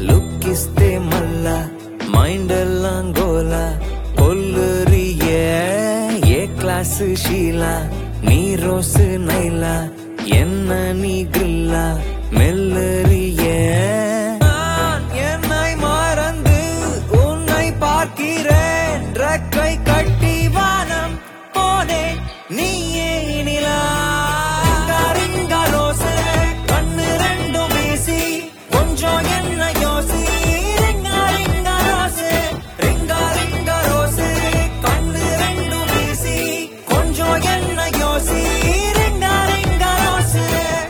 look is the மல்லா mind எல்லாம் கோலா கொல்லுறிய ஏ கிளாஸ் ஷீலா நீ ரோஸு நைலா என்ன நீ கில்லா மெல்லுறிய நான் என்னை மறந்து உன்னை பார்க்கிறேன் ரெக்கை கட்டி வானம் போனேன் நீயே நிலா ரிங்க ரோசே கண்ணு ரெண்டும் வீசி கொஞ்சம் என்ன யோசி ரிங்க ரிங்க ரோசே ரிங்க ரிங்க ரோசே கண்ணு ரெண்டும் வீசி கொஞ்சம் என்ன யோசி ரிங்க ரிங்க ரோசே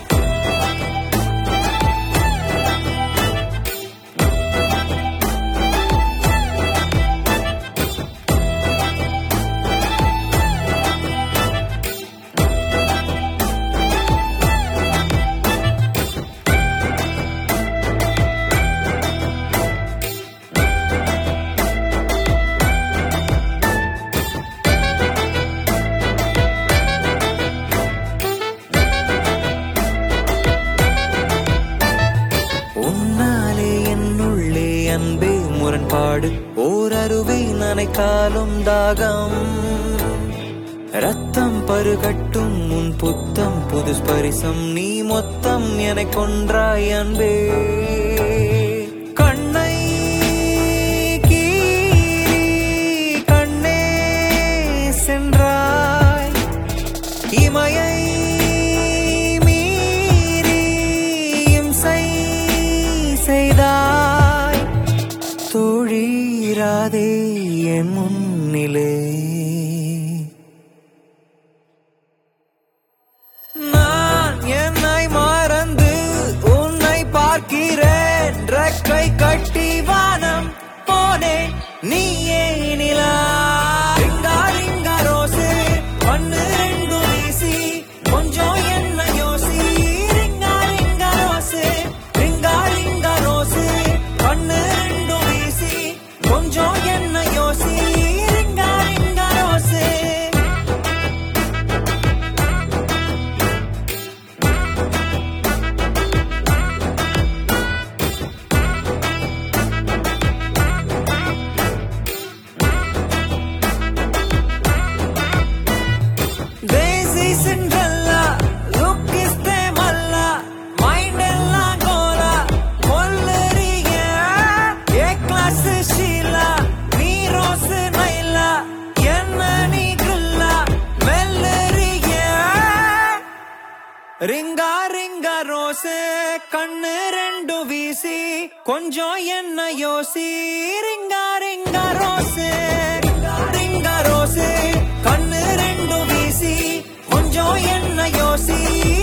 உன்னாலே என்னுள்ளே அன்பே முரண்பாடு ஓர் அருவை நனைக்காலும் தாகம் ரத்தம் பருகட்டும் உன் புத்தம் புது ஸ்பரிசம் நீ மொத்தம் என கொன்றாய் அன்பே கண்ணை கீறி கண்ணே சென்றாய் இமையை மீறி இம்சை செய்தாய் தொழிராதே என் முன்னிலே நான் என்னை மறந்து உன்னை பார்க்கிறேன் ரெக்கை கட்டி வானம் போனேன் நீயே நிலா ரிங்கா ரிங்கா ரோசு கண்ணு ரெண்டு வீசி கொஞ்சம் என்ன யோசி ரிங்கா ரிங்கா ரோசு ரிங்கா ரிங்கா ரோசு கண்ணு ரெண்டு வீசி கொஞ்சம் என்ன யோசி ரிங்கா ரிங்கா ரோசு தேசி சிண்ட்ரெல்லா லுக் இஸ் தே மல்லா மைண்ட் எல்லாம் கோலா கொல்லுறீங்க ஏ கிளாஸ் ஷீலா நீ ரோஸ் நைலா என்ன நீ கில்லா மெல்லுறீங்க ரிங்கா ரிங்கா ரோசே கண்ணு ரெண்டு வீசி கொஞ்சம் என்ன யோசி ரிங்கா ரிங்கா ரோசே ரிங்கா ரோசே கண்ணு ரெண்டு வீசி கொஞ்சம் என்ன யோசி